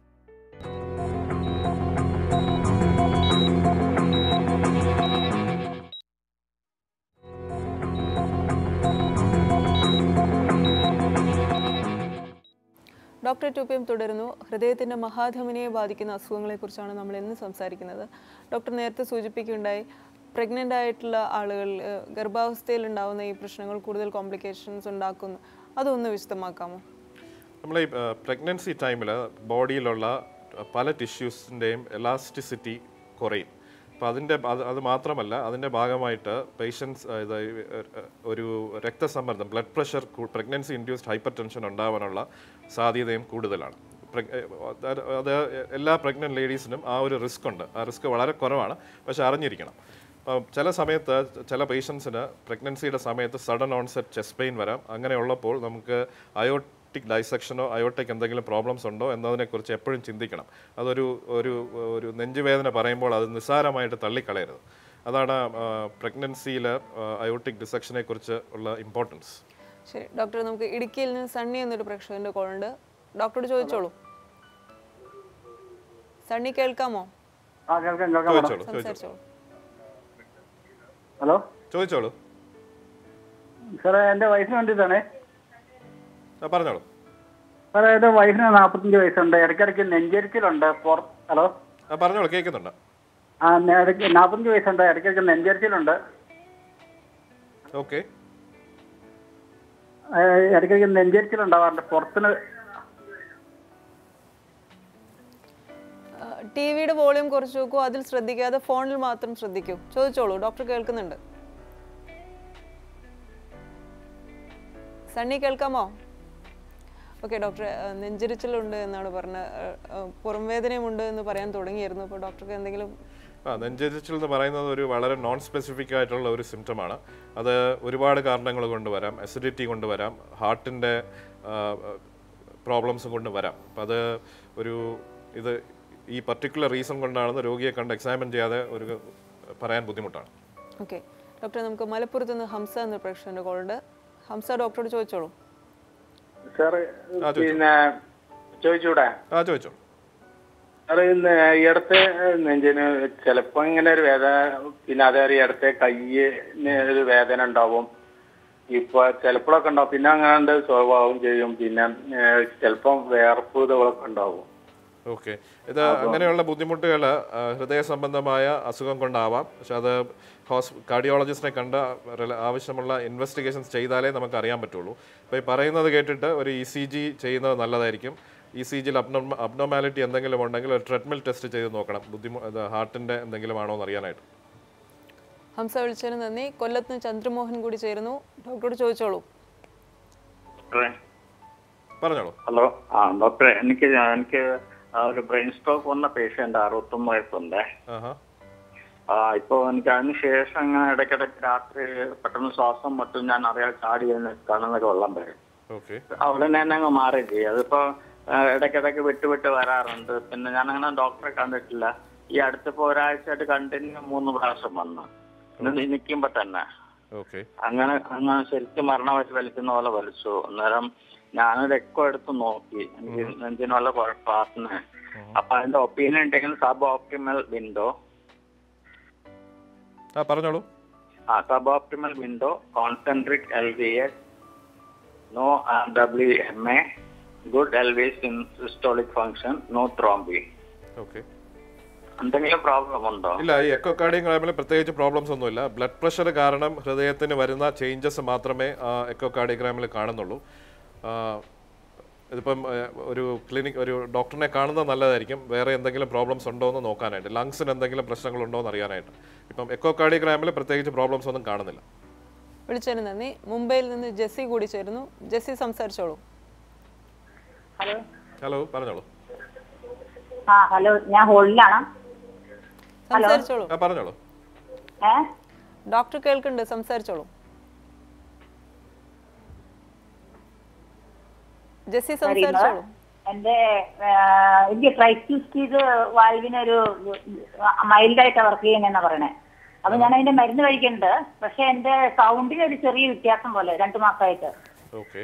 ഡോക്ടർ ടു പി എം തുടരുന്നു ഹൃദയത്തിൻ്റെ മഹാധമനിയെ ബാധിക്കുന്ന അസുഖങ്ങളെക്കുറിച്ചാണ് നമ്മൾ ഇന്ന് സംസാരിക്കുന്നത് ഡോക്ടർ നേരത്തെ സൂചിപ്പിക്കുകയുണ്ടായി പ്രഗ്നൻ്റ് ആയിട്ടുള്ള ആളുകൾ ഏഹ്, ഗർഭാവസ്ഥയിൽ ഉണ്ടാകുന്ന ഈ പ്രശ്നങ്ങൾ കൂടുതൽ കോംപ്ലിക്കേഷൻസ് ഉണ്ടാക്കുന്നു അതൊന്ന് വിശദമാക്കാമോ നമ്മൾ ഈ പ്രഗ്നൻസി ടൈമിൽ ബോഡിയിലുള്ള പല ടിഷ്യൂസിൻ്റെയും എലാസ്റ്റിസിറ്റി കുറയും അപ്പോൾ അതിൻ്റെ അത് അത് മാത്രമല്ല അതിൻ്റെ ഭാഗമായിട്ട് പേഷ്യൻസ് ഒരു രക്തസമ്മർദ്ദം blood pressure pregnancy induced hypertension ഉണ്ടാവാനുള്ള സാധ്യതയും കൂടുതലാണ് പ്രഗ്- ഏ, അത് അത് എല്ലാ പ്രഗ്നൻറ്റ് ലേഡീസിനും ആ ഒരു റിസ്ക് ഉണ്ട് ആ റിസ്ക് വളരെ കുറവാണ് പക്ഷെ അറിഞ്ഞിരിക്കണം അപ്പം ചില സമയത്ത് ചില പേഷ്യൻസിന് പ്രഗ്നൻസിയുടെ സമയത്ത് സഡൻ ഓൺസെറ്റ് ചെസ്റ്റ് പെയിൻ വരാം അങ്ങനെയുള്ളപ്പോൾ നമുക്ക് അയോട്ടിക് ഡൈസെക്ഷനോ അയോട്ടിക് എന്തെങ്കിലും പ്രോബ്ലംസ് ഉണ്ടോ എന്നതിനെക്കുറിച്ച് എപ്പോഴും ചിന്തിക്കണം അതൊരു ഒരു ഒരു നെഞ്ചുവേദന പറയുമ്പോൾ അത് നിസ്സാരമായിട്ട് തള്ളിക്കളയരുത് അതാണ് പ്രഗ്നൻസിയിൽ അയോട്ടിക് ഡിസെക്ഷനെ കുറിച്ച് ഉള്ള ഇമ്പോർട്ടൻസ് ശരി ഡോക്ടർ നമുക്ക് ഇടുക്കിയിൽ നിന്ന് സണ്ണി എന്നൊരു പ്രേക്ഷകന്റെ കോൾ ഉണ്ട് ഡോക്ടറോട് ചോദിച്ചോളൂ സണ്ണി കേൾക്കാമോ ആ കേൾക്കാം കേൾക്കാം മാഡം ചോദിച്ചോളൂ ചോദിച്ചോളൂ സംസാരിച്ചോളൂ ഹലോ ചോദിച്ചോളൂ സാറേ എൻ്റെ വയസ്സിന് വേണ്ടിയിട്ടാണേ ആ പറഞ്ഞോളൂ സാറേ എൻ്റെ വയസ്സിന് നാൽപ്പത്തഞ്ച് വയസ്സുണ്ട് ഇടയ്ക്കിടയ്ക്ക് നെഞ്ചരിച്ചിലുണ്ട് പുറ ഹലോ ആ പറഞ്ഞോളൂ കേൾക്കുന്നുണ്ട് ആ ഇടയ്ക്ക് നാൽപ്പത്തഞ്ച് വയസ്സുണ്ട് ഇടയ്ക്കിടയ്ക്ക് നെഞ്ചരിച്ചിലുണ്ട് ഓക്കെ ഏ, ഇടയ്ക്കിടയ്ക്ക് നെഞ്ചരിച്ചിലുണ്ടാവാറുണ്ട് പുറത്തിന് ടി വിയുടെ വോളിയം കുറച്ച് നോക്കൂ അതിൽ ശ്രദ്ധിക്കാതെ ഫോണിൽ മാത്രം ശ്രദ്ധിക്കൂ ചോദിച്ചോളൂ ഡോക്ടർ കേൾക്കുന്നുണ്ട് സണ്ണി കേൾക്കാമോ ഓക്കെ ഡോക്ടർ നെഞ്ചരിച്ചിലുണ്ട് എന്നാണ് പറഞ്ഞത് പുറംവേദനയുമുണ്ട് എന്ന് പറയാൻ തുടങ്ങിയിരുന്നു അപ്പോൾ ഡോക്ടർക്ക് എന്തെങ്കിലും ആ നെഞ്ചരിച്ചിൽ എന്ന് പറയുന്നത് ഒരു വളരെ നോൺ സ്പെസിഫിക് ആയിട്ടുള്ള ഒരു സിംറ്റമാണ് അത് ഒരുപാട് കാരണങ്ങൾ കൊണ്ട് വരാം അസിഡിറ്റി കൊണ്ട് വരാം ഹാർട്ടിൻ്റെ പ്രോബ്ലംസ് കൊണ്ട് വരാം അപ്പം അത് ഒരു ഇത് ഈ പർട്ടിക്കുലർ റീസൺ കൊണ്ടാണെന്ന് രോഗിയെ കണ്ട് എക്സാമിൻ ചെയ്യാതെ ഒരു പറയാൻ ബുദ്ധിമുട്ടാണ് ഓക്കെ ഡോക്ടർ നമുക്ക് മലപ്പുറത്ത് നിന്ന് ഹംസ എന്ന പ്രേക്ഷകന്റെ കോൾ ഉണ്ട് ഹംസ ഡോക്ടറോട് ചോദിച്ചോളൂ സാറ് ആ, ചോദിച്ചോ. പിന്നെ ചോദിച്ചൂടെ ആ ചോദിച്ചോ സാറ് ഇന്ന് ഈ അടുത്ത് നെഞ്ചിന് ചിലപ്പോ ഇങ്ങനെ ഒരു വേദന പിന്നെ അതേ ഈ അടുത്ത് കയ്യിന് ഒരു വേദന ഉണ്ടാവും ഇപ്പൊ ചിലപ്പോഴൊക്കെ ഉണ്ടാവും പിന്നെ അങ്ങനെ സ്വഭാവം ചെയ്യും പിന്നെ ഏഹ്, ചിലപ്പം വേർപ്പ് ഇതുകളൊക്കെ ഉണ്ടാവും ഓക്കെ ഇത് അങ്ങനെയുള്ള ബുദ്ധിമുട്ടുകൾ ഹൃദയ സംബന്ധമായ അസുഖം കൊണ്ടാവാം പക്ഷെ അത് ഹോസ് കാർഡിയോളജിസ്റ്റിനെ കണ്ട് റില- ആവശ്യമുള്ള ഇൻവെസ്റ്റിഗേഷൻസ് ചെയ്താലേ നമുക്ക് അറിയാൻ പറ്റുള്ളൂ അപ്പോൾ ഈ പറയുന്നത് കേട്ടിട്ട് ഒരു ഇ സി ജി ചെയ്യുന്നത് നല്ലതായിരിക്കും ഇ സി ജിയിൽ അബ്നോമ അബ്നോമാലിറ്റി എന്തെങ്കിലും ഉണ്ടെങ്കിൽ ഒരു ട്രെഡ്മിൽ ടെസ്റ്റ് ചെയ്ത് നോക്കണം ബുദ്ധിമു ഇത് ഹാർട്ടിൻ്റെ എന്തെങ്കിലും ആണോ എന്ന് അറിയാനായിട്ട് ഹംസ വിളിച്ചതിന് നന്ദി കൊല്ലത്ത് നിന്ന് ചന്ദ്രമോഹൻ കൂടി ചേരുന്നു ഡോക്ടറോട് ചോദിച്ചോളൂ പറഞ്ഞോളൂ ഹലോ ആ ഡോക്ടറെ എനിക്ക് ഞാൻ- എനിക്ക് ആ ഒരു ബ്രെയിൻ സ്ട്രോക്ക് വന്ന പേഷ്യന്റ് അറുപത്തൊന്ന് വയസ്സുണ്ട് ആഹാ ആ ഇപ്പൊ എനിക്ക് അതിന് ശേഷം അങ്ങനെ ഇടയ്ക്കിടയ്ക്ക് രാത്രി പെട്ടെന്ന് ശ്വാസം മുട്ടും ഞാൻ അറിയാതെ ചാടി കാണുന്നൊക്കെ വെള്ളം വരും ഓക്കെ അവിടെ തന്നെ അങ്ങ് മാറുകയും ചെയ്യും അതിപ്പോ ആ, ഇടയ്ക്കിടയ്ക്ക് വിട്ട് വിട്ട് വരാറുണ്ട് പിന്നെ ഞാൻ അങ്ങനെ ഡോക്ടറെ കണ്ടിട്ടില്ല ഈ അടുത്തിപ്പോ ഒരാഴ്ചയായിട്ട് കണ്ടിന്യൂ മൂന്ന് പ്രാവശ്യം വന്നു ഇത് നിൽക്കുമ്പോ തന്നെ ഓക്കെ അങ്ങനെ അങ്ങനെ ശരിക്കും മരണവശ വലിക്കുന്ന പോലെ വലിച്ചു അന്നേരം ഞാനൊരു എക്കോ എടുത്ത് നോക്കി എനിക്ക് നെഞ്ചിന് വല്ല കുഴപ്പമായിരുന്നു അപ്പൊ അതിന്റെ ഒപ്പീനിയൻ ഉണ്ടെങ്കിൽ സബ് ഓപ്റ്റിമൽ വിൻഡോ ആ പറഞ്ഞോളൂ ആ suboptimal window concentric L V S no W M A good L V S in systolic function no thrombi okay എന്തെങ്കിലും പ്രോബ്ലം ഉണ്ടോ ഇല്ല ഈ എക്കോ കാർഡിയോഗ്രാമിൽ പ്രത്യേകിച്ച് പ്രോബ്ലംസ് ഒന്നുമില്ല ബ്ലഡ് പ്രഷർ കാരണം ഹൃദയത്തിന് വരുന്ന ചേഞ്ചസ് മാത്രമേ എക്കോ കാർഡിയോഗ്രാമിൽ കാണുന്നുള്ളൂ ആ, ഇതിപ്പം ആ, ഒരു ക്ലിനിക് ഒരു ഡോക്ടറിനെ കാണുന്നത് നല്ലതായിരിക്കും വേറെ എന്തെങ്കിലും പ്രോബ്ലംസ് ഉണ്ടോ എന്ന് നോക്കാനായിട്ട് ലങ്സിന് എന്തെങ്കിലും പ്രശ്നങ്ങളുണ്ടോ എന്ന് അറിയാനായിട്ട് ഇപ്പം എക്കോ കാർഡിയോഗ്രാമിൽ പ്രത്യേകിച്ച് പ്രോബ്ലംസ് ഒന്നും കാണുന്നില്ല വിളിച്ചതിന് നന്ദി മുംബൈയിൽ നിന്ന് ജെസ്സി കൂടി ചേരുന്നു ജെസ്സി സംസാരിച്ചോളൂ ഹലോ ഹലോ പറഞ്ഞോളൂ ആ ഹലോ ഞാൻ ഹോളിലാണ് സംസാരിച്ചോളൂ ആ പറഞ്ഞോളൂ ഏ ഡോക്ടർ കേൾക്കുന്നുണ്ട് സംസാരിച്ചോളൂ ജെസ്സി സംസാരിച്ചോളൂ എന്റെ ആ, എനിക്ക് ട്രൈക്യൂസ്റ്റീത് വാൽവിനൊരു മൈൽഡായിട്ട് വർക്ക് ചെയ്യുന്നെന്നാ പറയണേ അപ്പൊ ഞാൻ അതിന്റെ മരുന്ന് കഴിക്കുന്നുണ്ട് പക്ഷെ എന്റെ സൗണ്ടിന് ഒരു ചെറിയ വ്യത്യാസം പോലെ രണ്ടു മാസമായിട്ട് ഓക്കെ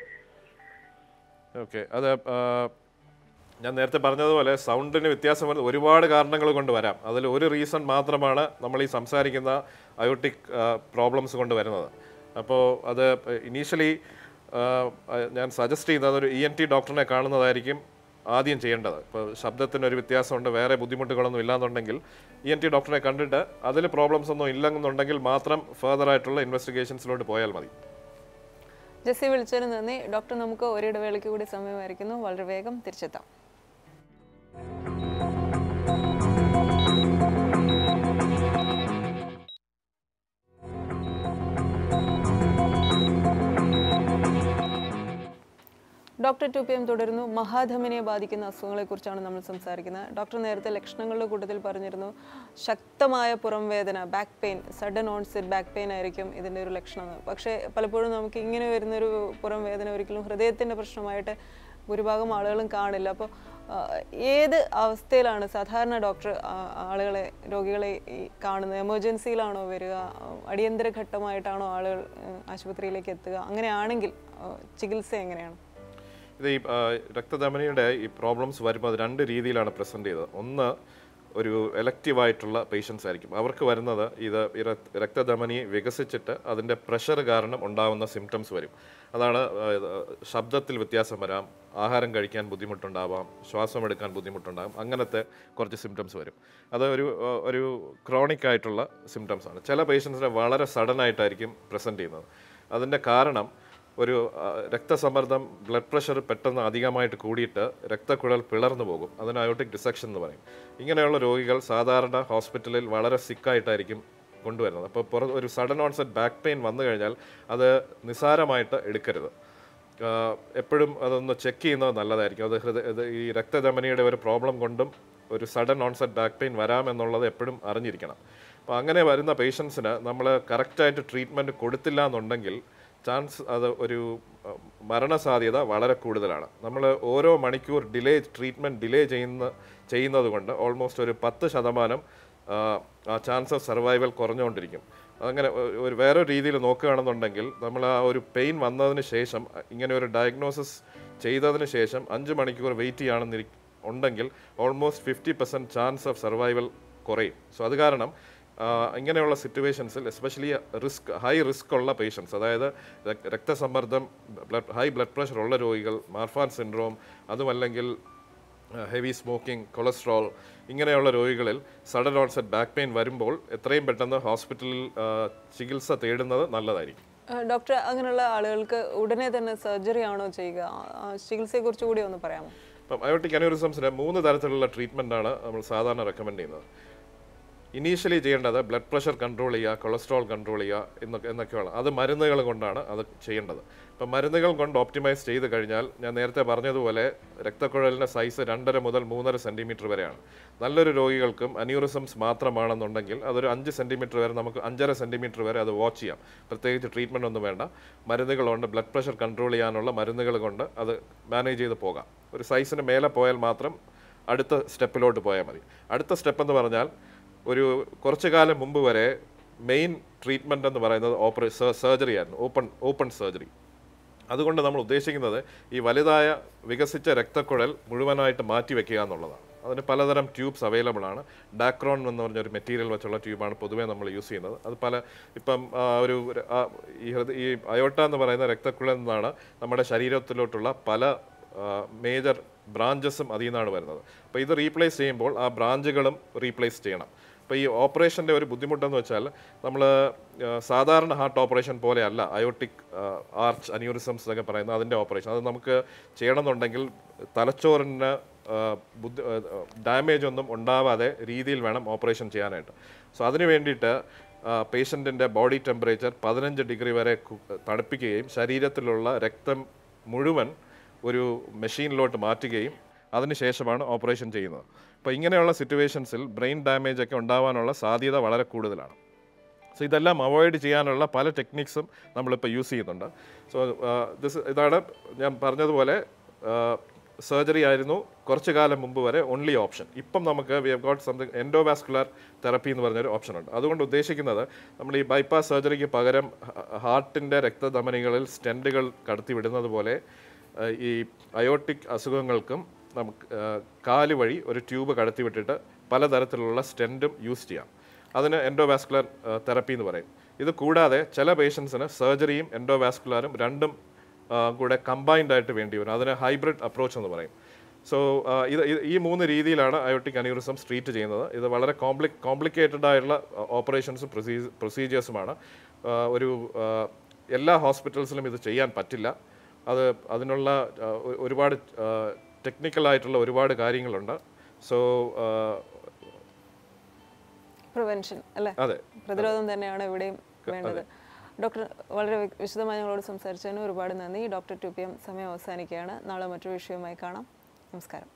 ഓക്കെ അത് ആ, ഞാൻ നേരത്തെ പറഞ്ഞതുപോലെ സൗണ്ടിന് വ്യത്യാസം വരുന്ന ഒരുപാട് കാരണങ്ങൾ കൊണ്ട് വരാം അതിൽ ഒരു റീസൺ മാത്രമാണ് നമ്മൾ ഈ സംസാരിക്കുന്ന അയോട്ടിക് പ്രോബ്ലംസ് കൊണ്ട് വരുന്നത് അപ്പോൾ അത് ഇനീഷ്യലി ഞാൻ സജസ്റ്റ് ചെയ്യുന്നത് ഒരു ഇ എൻ ടി ഡോക്ടറിനെ കാണുന്നതായിരിക്കും ആദ്യം ചെയ്യേണ്ടത് ഇപ്പോൾ ശബ്ദത്തിനൊരു വ്യത്യാസമുണ്ട് വേറെ ബുദ്ധിമുട്ടുകളൊന്നും ഇല്ലാന്നുണ്ടെങ്കിൽ ഇ എൻ ടി ഡോക്ടറെ കണ്ടിട്ട് അതിൽ പ്രോബ്ലംസ് ഒന്നും ഇല്ലെന്നുണ്ടെങ്കിൽ മാത്രം ഫർദർ ആയിട്ടുള്ള ഇൻവെസ്റ്റിഗേഷൻസിലോട്ട് പോയാൽ മതി ജെസ്സി വിളിച്ചതിന് നന്ദി ഡോക്ടർ നമുക്ക് ഒരിടവേളയ്ക്ക് കൂടി സമയമായിരിക്കുന്നു വളരെ വേഗം തിരിച്ചെത്താം ഡോക്ടർ ടു പി എം തുടരുന്നു മഹാധമനിയെ ബാധിക്കുന്ന അസുഖങ്ങളെക്കുറിച്ചാണ് നമ്മൾ സംസാരിക്കുന്നത് ഡോക്ടർ നേരത്തെ ലക്ഷണങ്ങളുടെ കൂട്ടത്തിൽ പറഞ്ഞിരുന്നു ശക്തമായ പുറം വേദന back pain sudden onset back pain ആയിരിക്കും ഇതിൻ്റെ ഒരു ലക്ഷണം എന്ന്. പക്ഷേ പലപ്പോഴും നമുക്ക് ഇങ്ങനെ വരുന്നൊരു പുറം വേദന ഒരിക്കലും ഹൃദയത്തിൻ്റെ പ്രശ്നമായിട്ട് ഭൂരിഭാഗം ആളുകളും കാണില്ല അപ്പോൾ ഏത് അവസ്ഥയിലാണ് സാധാരണ ഡോക്ടർ ആ- ആളുകളെ രോഗികളെ ഈ കാണുന്നത് എമർജൻസിയിലാണോ വരിക ആ, അടിയന്തര ഘട്ടമായിട്ടാണോ ആളുകൾ ആ, ആശുപത്രിയിലേക്ക് എത്തുക അങ്ങനെയാണെങ്കിൽ ആ, ചികിത്സ എങ്ങനെയാണ് ഇത് ഈ ആ, രക്തധമനിയുടെ ഈ പ്രോബ്ലംസ് വരുമ്പോൾ അത് രണ്ട് രീതിയിലാണ് പ്രസൻറ്റ് ചെയ്തത് ഒന്ന് ഒരു എലക്റ്റീവ് ആയിട്ടുള്ള പേഷ്യൻസ് ആയിരിക്കും അവർക്ക് വരുന്നത് ഇത് ഈ രക്ത- രക്തധമനി വികസിച്ചിട്ട് അതിൻ്റെ പ്രഷർ കാരണം ഉണ്ടാവുന്ന സിംറ്റംസ് വരും അതാണ് ആ, ഇത് ശബ്ദത്തിൽ വ്യത്യാസം വരാം ആഹാരം കഴിക്കാൻ ബുദ്ധിമുട്ടുണ്ടാവാം ശ്വാസം എടുക്കാൻ ബുദ്ധിമുട്ടുണ്ടാകും അങ്ങനത്തെ കുറച്ച് സിംറ്റംസ് വരും അത് ഒരു ആ, ഒരു ക്രോണിക് ആയിട്ടുള്ള സിംറ്റംസ് ആണ് ചില പേഷ്യൻസിനെ വളരെ സഡൻ ആയിട്ടായിരിക്കും പ്രസൻറ്റ് ചെയ്യുന്നത് അതിൻ്റെ കാരണം ഒരു ആ, രക്തസമ്മർദ്ദം ബ്ലഡ് പ്രഷർ പെട്ടെന്ന് അധികമായിട്ട് കൂടിയിട്ട് രക്തക്കുഴൽ പിളർന്നു പോകും അതിന് അയോട്ടിക് ഡിസെക്ഷൻ എന്ന് പറയും ഇങ്ങനെയുള്ള രോഗികൾ സാധാരണ ഹോസ്പിറ്റലിൽ വളരെ സിക്കായിട്ടായിരിക്കും കൊണ്ടുവരുന്നത് അപ്പോൾ പുറ ഒരു സഡൻ ഓൺസെറ്റ് ബാക്ക് പെയിൻ വന്നു കഴിഞ്ഞാൽ അത് നിസാരമായിട്ട് എടുക്കരുത് ആഹ് എപ്പോഴും അതൊന്ന് ചെക്ക് ചെയ്യുന്നത് നല്ലതായിരിക്കും അത് ഹൃദയ ഇത് ഈ രക്തധമനിയുടെ ഒരു പ്രോബ്ലം കൊണ്ടും ഒരു സഡൻ ഓൺസെറ്റ് ബാക്ക് പെയിൻ വരാമെന്നുള്ളത് എപ്പോഴും അറിഞ്ഞിരിക്കണം അപ്പോൾ അങ്ങനെ വരുന്ന പേഷ്യൻസിന് നമ്മൾ കറക്റ്റായിട്ട് ട്രീറ്റ്മെൻറ്റ് കൊടുത്തില്ല എന്നുണ്ടെങ്കിൽ ചാൻസ് അത് ഒരു അഹ്, മരണസാധ്യത വളരെ കൂടുതലാണ് നമ്മൾ ഓരോ മണിക്കൂർ ഡിലേ ട്രീറ്റ്മെൻറ്റ് ഡിലേ ചെയ്യുന്ന ചെയ്യുന്നത് കൊണ്ട് ഓൾമോസ്റ്റ് ഒരു പത്ത് ശതമാനം ആഹ്, ആ ചാൻസ് ഓഫ് സർവൈവൽ കുറഞ്ഞുകൊണ്ടിരിക്കും അങ്ങനെ ഒ- ഒരു വേറെ രീതിയിൽ നോക്കുകയാണെന്നുണ്ടെങ്കിൽ നമ്മൾ ആ ഒരു പെയിൻ വന്നതിന് ശേഷം ഇങ്ങനെ ഒരു ഡയഗ്നോസിസ് ചെയ്തതിന് ശേഷം അഞ്ച് മണിക്കൂർ വെയിറ്റ് ചെയ്യുകയാണെന്നിരി ഉണ്ടെങ്കിൽ almost fifty percent chance of survival കുറയും സോ അത് കാരണം ആ, ഇങ്ങനെയുള്ള സിറ്റുവേഷൻസിൽ എസ്പെഷ്യലി റിസ്ക് ഹൈ റിസ്ക് ഉള്ള പേഷ്യൻസ് അതായത് രക്- രക്തസമ്മർദ്ദം ബ്ലഡ് ഹൈ ബ്ലഡ് പ്രഷർ ഉള്ള രോഗികൾ മാർഫാൻ സിൻഡ്രോം അതുമല്ലെങ്കിൽ ഹെവി സ്മോക്കിംഗ് കൊളസ്ട്രോൾ ഇങ്ങനെയുള്ള രോഗികളിൽ സഡൻ ഓൺസെറ്റ് ബാക്ക് പെയിൻ വരുമ്പോൾ എത്രയും പെട്ടെന്ന് ഹോസ്പിറ്റലിൽ ആ, ചികിത്സ തേടുന്നത് നല്ലതായിരിക്കും ആ, ഡോക്ടർ അങ്ങനെയുള്ള ആളുകൾക്ക് ഉടനെ തന്നെ സർജറി ആണോ ചെയ്യുക ആ, ആ, ചികിത്സയെക്കുറിച്ച് കൂടി ഒന്ന് പറയാമോ ഇപ്പം അയോട്ടിക് അനൂറിസംസിന് മൂന്ന് തരത്തിലുള്ള ട്രീറ്റ്മെൻ്റ് ആണ് നമ്മൾ സാധാരണ റെക്കമെൻഡ് ചെയ്യുന്നത് ഇനീഷ്യലി ചെയ്യേണ്ടത് ബ്ലഡ് പ്രഷർ കൺട്രോൾ ചെയ്യുക കൊളസ്ട്രോൾ കൺട്രോൾ ചെയ്യുക എന്നൊക്കെ എന്നൊക്കെയാണ് അത് മരുന്നുകൾ കൊണ്ടാണ് അത് ചെയ്യേണ്ടത് ഇപ്പം മരുന്നുകൾ കൊണ്ട് ഓപ്റ്റിമൈസ് ചെയ്ത് കഴിഞ്ഞാൽ ഞാൻ നേരത്തെ പറഞ്ഞതുപോലെ രക്തക്കുഴലിൻ്റെ സൈസ് രണ്ടര മുതൽ മൂന്നര സെൻറ്റിമീറ്റർ വരെയാണ് നല്ലൊരു രോഗികൾക്കും അന്യൂറിസംസ് മാത്രമാണെന്നുണ്ടെങ്കിൽ അതൊരു അഞ്ച് സെൻറ്റിമീറ്റർ വരെ നമുക്ക് അഞ്ചര സെൻറ്റിമീറ്റർ വരെ അത് വാച്ച് ചെയ്യാം പ്രത്യേകിച്ച് ട്രീറ്റ്മെൻ്റ് ഒന്നും വേണ്ട മരുന്നുകളുണ്ട് ബ്ലഡ് പ്രഷർ കൺട്രോൾ ചെയ്യാനുള്ള മരുന്നുകൾ കൊണ്ട് അത് മാനേജ് ചെയ്ത് പോകാം ഒരു സൈസിന് മേലെ പോയാൽ മാത്രം അടുത്ത സ്റ്റെപ്പിലോട്ട് പോയാൽ മതി അടുത്ത സ്റ്റെപ്പ് എന്ന് പറഞ്ഞാൽ ഒരു കുറച്ചു കാലം മുമ്പ് വരെ മെയിൻ ട്രീറ്റ്മെൻ്റ് എന്ന് പറയുന്നത് ഓപ്പറേ സർജറി ആയിരുന്നു ഓപ്പൺ ഓപ്പൺ സർജറി അതുകൊണ്ട് നമ്മൾ ഉദ്ദേശിക്കുന്നത് ഈ വലുതായ വികസിച്ച രക്തക്കുഴൽ മുഴുവനായിട്ട് മാറ്റി വെക്കുക എന്നുള്ളതാണ് അതിന് പലതരം ട്യൂബ്സ് അവൈലബിൾ ആണ് ഡാക്രോൺ എന്ന് പറഞ്ഞൊരു മെറ്റീരിയൽ വെച്ചുള്ള ട്യൂബാണ് പൊതുവേ നമ്മൾ യൂസ് ചെയ്യുന്നത് അത് പല ഇപ്പം ആ, ഒരു ഒരു, ആ, ഈ ഹൃദയ ഈ അയോട്ട എന്ന് പറയുന്ന രക്തക്കുഴൽ നിന്നാണ് നമ്മുടെ ശരീരത്തിലോട്ടുള്ള പല മേജർ ബ്രാഞ്ചസും അതിൽ നിന്നാണ് വരുന്നത് അപ്പോൾ ഇത് റീപ്ലേസ് ചെയ്യുമ്പോൾ ആ ബ്രാഞ്ചുകളും റീപ്ലേസ് ചെയ്യണം അപ്പോൾ ഈ ഓപ്പറേഷൻ്റെ ഒരു ബുദ്ധിമുട്ടെന്ന് വെച്ചാൽ നമ്മൾ സാധാരണ ഹാർട്ട് ഓപ്പറേഷൻ പോലെയല്ല അയോട്ടിക് ആർച്ച് അന്യൂറിസംസ് എന്നൊക്കെ പറയുന്നത് അതിൻ്റെ ഓപ്പറേഷൻ അത് നമുക്ക് ചെയ്യണമെന്നുണ്ടെങ്കിൽ തലച്ചോറിന് ആ, ബുദ്ധി ഡാമേജ് ഒന്നും ഉണ്ടാവാതെ രീതിയിൽ വേണം ഓപ്പറേഷൻ ചെയ്യാനായിട്ട് സോ അതിന് വേണ്ടിയിട്ട് പേഷ്യൻറ്റിൻ്റെ ബോഡി ടെമ്പറേച്ചർ പതിനഞ്ച് ഡിഗ്രി വരെ കു- തണുപ്പിക്കുകയും ശരീരത്തിലുള്ള രക്തം മുഴുവൻ ഒരു മെഷീനിലോട്ട് മാറ്റുകയും അതിനുശേഷമാണ് ഓപ്പറേഷൻ ചെയ്യുന്നത് അപ്പോൾ ഇങ്ങനെയുള്ള സിറ്റുവേഷൻസിൽ ബ്രെയിൻ ഡാമേജ് ഒക്കെ ഉണ്ടാവാനുള്ള സാധ്യത വളരെ കൂടുതലാണ് സോ ഇതെല്ലാം അവോയ്ഡ് ചെയ്യാനുള്ള പല ടെക്നിക്സും നമ്മളിപ്പോൾ യൂസ് ചെയ്യുന്നുണ്ട് സോ ദിസ് ഇതാണ് ഞാൻ പറഞ്ഞതുപോലെ സർജറി ആയിരുന്നു കുറച്ച് കാലം മുമ്പ് വരെ ഓൺലി ഓപ്ഷൻ ഇപ്പം നമുക്ക് we have got something endovascular therapy എന്ന് പറഞ്ഞൊരു ഓപ്ഷൻ ഉണ്ട് അതുകൊണ്ട് ഉദ്ദേശിക്കുന്നത് നമ്മൾ ഈ ബൈപ്പാസ് സർജറിക്ക് പകരം ഹാർട്ടിൻ്റെ രക്തധമനികളിൽ സ്റ്റെൻറ്റുകൾ കടത്തി വിടുന്നത് പോലെ ആ, ഈ അയോട്ടിക് അസുഖങ്ങൾക്കും നമുക്ക് ആ, കാല് വഴി ഒരു ട്യൂബ് കടത്തി വിട്ടിട്ട് പലതരത്തിലുള്ള സ്റ്റെൻറ്റും യൂസ് ചെയ്യാം അതിന് എൻഡോവാസ്കുലർ തെറപ്പി എന്ന് പറയും ഇത് കൂടാതെ ചില പേഷ്യൻസിന് സർജറിയും എൻഡോവാസ്കുലറും രണ്ടും ആ, കൂടെ കമ്പൈൻഡ് ആയിട്ട് വേണ്ടി വരും അതിന് ഹൈബ്രിഡ് അപ്രോച്ച് എന്ന് പറയും സോ ഇത് ഇത് ഈ മൂന്ന് രീതിയിലാണ് അയോട്ടിക് അന്യൂറിസം ട്രീറ്റ് ചെയ്യുന്നത് ഇത് വളരെ കോംപ്ലി കോംപ്ലിക്കേറ്റഡ് ആയിട്ടുള്ള ഓപ്പറേഷൻസും പ്രൊസീജ് പ്രൊസീജിയേഴ്സുമാണ് ഒരു ആ, എല്ലാ ഹോസ്പിറ്റൽസിലും ഇത് ചെയ്യാൻ പറ്റില്ല അത് അതിനുള്ള ആ, ഒ- ഒരുപാട് ടെക്നിക്കലായിട്ടുള്ള ഒരുപാട് കാര്യങ്ങളുണ്ട് സോ പ്രിവെൻഷൻ അല്ലേ അതെ പ്രതിരോധം തന്നെയാണ് ഇവിടെയും വേണ്ടത് ഡോക്ടർ വളരെ വി- വിശദമായി ഞങ്ങളോട് സംസാരിച്ചതിന് ഒരുപാട് നന്ദി ഡോക്ടർ ടു പി എം സമയം അവസാനിക്കുകയാണ് നാളെ മറ്റൊരു വിഷയവുമായി കാണാം നമസ്കാരം